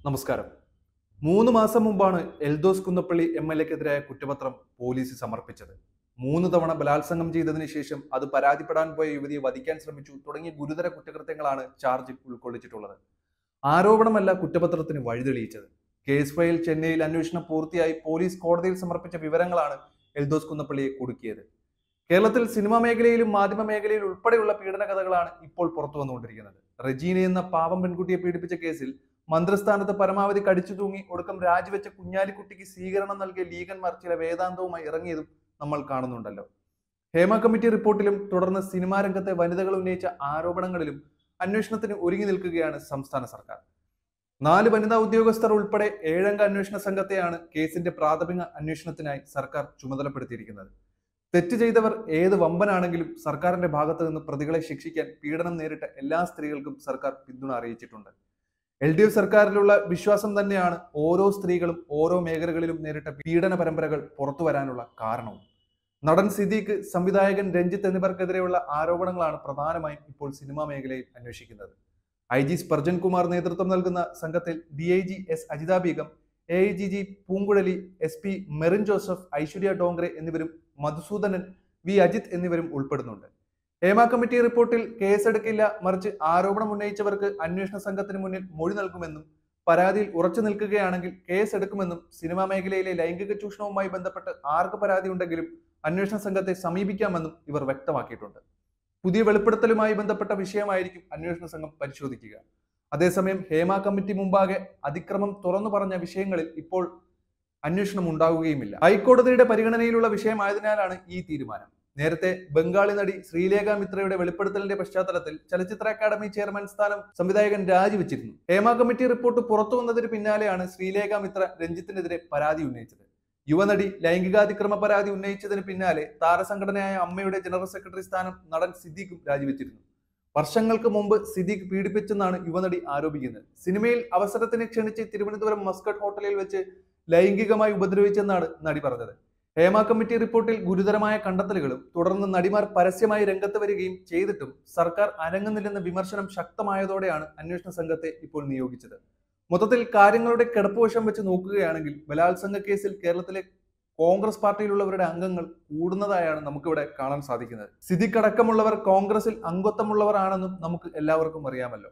നമസ്കാരം മൂന്ന് മാസം മുമ്പാണ് എൽദോസ് കുന്നപ്പള്ളി എം എൽ എക്കെതിരായ കുറ്റപത്രം പോലീസ് സമർപ്പിച്ചത് മൂന്ന് തവണ ബലാത്സംഗം ചെയ്തതിനു ശേഷം അത് പരാതിപ്പെടാൻ പോയ യുവതിയെ വധിക്കാൻ ശ്രമിച്ചു തുടങ്ങിയ ഗുരുതര കുറ്റകൃത്യങ്ങളാണ് ചാർജിൽ ഉൾക്കൊള്ളിച്ചിട്ടുള്ളത് ആരോപണമല്ല കുറ്റപത്രത്തിന് വഴിതെളിയിച്ചത് കേസ് ഫയൽ ചെന്നൈയിൽ അന്വേഷണം പൂർത്തിയായി പോലീസ് കോടതിയിൽ സമർപ്പിച്ച വിവരങ്ങളാണ് എൽദോസ് കുന്നപ്പള്ളിയെ കുടുക്കിയത് കേരളത്തിൽ സിനിമാ മേഖലയിലും മാധ്യമ മേഖലയിലും ഉൾപ്പെടെയുള്ള പീഡന കഥകളാണ് ഇപ്പോൾ പുറത്തു വന്നുകൊണ്ടിരിക്കുന്നത് റെജീന എന്ന പാവം പെൺകുട്ടിയെ പീഡിപ്പിച്ച കേസിൽ മന്ത്രിസ്ഥാനത്ത് പരമാവധി കടിച്ചു തൂങ്ങി ഒടുക്കം രാജിവെച്ച കുഞ്ഞാലിക്കുട്ടിക്ക് സ്വീകരണം നൽകിയ ലീഗന്മാർ ചില വേദാന്തവുമായി ഇറങ്ങിയതും നമ്മൾ കാണുന്നുണ്ടല്ലോ ഹേമ കമ്മിറ്റി റിപ്പോർട്ടിലും തുടർന്ന് സിനിമാ രംഗത്തെ വനിതകൾ ഉന്നയിച്ച ആരോപണങ്ങളിലും അന്വേഷണത്തിന് ഒരുങ്ങി നിൽക്കുകയാണ് സംസ്ഥാന സർക്കാർ നാല് വനിതാ ഉദ്യോഗസ്ഥർ ഉൾപ്പെടെ ഏഴംഗ അന്വേഷണ സംഘത്തെയാണ് കേസിന്റെ പ്രാഥമിക അന്വേഷണത്തിനായി സർക്കാർ ചുമതലപ്പെടുത്തിയിരിക്കുന്നത് തെറ്റ് ചെയ്തവർ ഏത് വമ്പനാണെങ്കിലും സർക്കാരിന്റെ ഭാഗത്ത് നിന്ന് പ്രതികളെ ശിക്ഷിക്കാൻ പീഡനം നേരിട്ട എല്ലാ സ്ത്രീകൾക്കും സർക്കാർ പിന്തുണ അറിയിച്ചിട്ടുണ്ട് എൽ ഡി എഫ് സർക്കാരിലുള്ള വിശ്വാസം തന്നെയാണ് ഓരോ സ്ത്രീകളും ഓരോ മേഖലകളിലും നേരിട്ട പീഡന പരമ്പരകൾ പുറത്തു വരാനുള്ള കാരണവും നടൻ സിദ്ദീഖ് സംവിധായകൻ രഞ്ജിത്ത് എന്നിവർക്കെതിരെയുള്ള ആരോപണങ്ങളാണ് പ്രധാനമായും ഇപ്പോൾ സിനിമാ മേഖലയിൽ അന്വേഷിക്കുന്നത് ഐ ജി സ്പർജൻ കുമാർ നേതൃത്വം നൽകുന്ന സംഘത്തിൽ D I G S Ajitha Begum A I G G Poonguzhali S P Merin Joseph Aishwarya Dongre എന്നിവരും മധുസൂദനൻ വി അജിത് എന്നിവരും ഉൾപ്പെടുന്നുണ്ട് ഹേമ കമ്മിറ്റി റിപ്പോർട്ടിൽ കേസെടുക്കില്ല മറിച്ച് ആരോപണം ഉന്നയിച്ചവർക്ക് അന്വേഷണ സംഘത്തിന് മുന്നിൽ മൊഴി നൽകുമെന്നും പരാതിയിൽ ഉറച്ചു നിൽക്കുകയാണെങ്കിൽ കേസെടുക്കുമെന്നും സിനിമാ മേഖലയിലെ ലൈംഗിക ചൂഷണവുമായി ബന്ധപ്പെട്ട് ആർക്ക് പരാതി ഉണ്ടെങ്കിലും അന്വേഷണ സംഘത്തെ സമീപിക്കാമെന്നും ഇവർ വ്യക്തമാക്കിയിട്ടുണ്ട് പുതിയ വെളിപ്പെടുത്തലുമായി ബന്ധപ്പെട്ട വിഷയമായിരിക്കും അന്വേഷണ സംഘം പരിശോധിക്കുക അതേസമയം ഹേമ കമ്മിറ്റി മുമ്പാകെ അതിക്രമം തുറന്നു പറഞ്ഞ വിഷയങ്ങളിൽ ഇപ്പോൾ അന്വേഷണം ഉണ്ടാവുകയുമില്ല ഹൈക്കോടതിയുടെ പരിഗണനയിലുള്ള വിഷയമായതിനാലാണ് ഈ തീരുമാനം നേരത്തെ ബംഗാളി നടി ശ്രീലേഖ മിത്രയുടെ വെളിപ്പെടുത്തലിന്റെ പശ്ചാത്തലത്തിൽ ചലച്ചിത്ര അക്കാദമി ചെയർമാൻ സ്ഥാനം സംവിധായകൻ രാജിവെച്ചിരുന്നു ഹേമ കമ്മിറ്റി റിപ്പോർട്ട് പുറത്തു വന്നതിന് പിന്നാലെയാണ് ശ്രീലേഖ മിത്ര രഞ്ജിത്തിനെതിരെ പരാതി ഉന്നയിച്ചത് യുവനടി ലൈംഗികാതിക്രമ പരാതി ഉന്നയിച്ചതിന് പിന്നാലെ താരസംഘടനയായ അമ്മയുടെ ജനറൽ സെക്രട്ടറി സ്ഥാനം നടൻ സിദ്ദീഖും രാജിവെച്ചിരുന്നു വർഷങ്ങൾക്ക് മുമ്പ് സിദ്ദീഖ് പീഡിപ്പിച്ചെന്നാണ് യുവനടി ആരോപിക്കുന്നത് സിനിമയിൽ അവസരത്തിന് ക്ഷണിച്ച് തിരുവനന്തപുരം മസ്കട്ട് ഹോട്ടലിൽ വെച്ച് ലൈംഗികമായി ഉപദ്രവിച്ചെന്നാണ് നടി പറഞ്ഞത് ഹേമ കമ്മിറ്റി റിപ്പോർട്ടിൽ ഗുരുതരമായ കണ്ടെത്തലുകളും തുടർന്ന് നടിമാർ പരസ്യമായി രംഗത്ത് വരികയും ചെയ്തിട്ടും സർക്കാർ അനങ്ങുന്നില്ലെന്ന വിമർശനം ശക്തമായതോടെയാണ് അന്വേഷണ സംഘത്തെ ഇപ്പോൾ നിയോഗിച്ചത് മൊത്തത്തിൽ കാര്യങ്ങളുടെ കിടപ്പുവശം വെച്ച് നോക്കുകയാണെങ്കിൽ ബലാത്സംഗ കേസിൽ കേരളത്തിലെ കോൺഗ്രസ് പാർട്ടിയിലുള്ളവരുടെ അംഗങ്ങൾ കൂടുന്നതായാണ് നമുക്കിവിടെ കാണാൻ സാധിക്കുന്നത് സിദ്ദിഖ് അടക്കമുള്ളവർ കോൺഗ്രസിൽ അംഗത്വമുള്ളവർ ആണെന്നും നമുക്ക് എല്ലാവർക്കും അറിയാമല്ലോ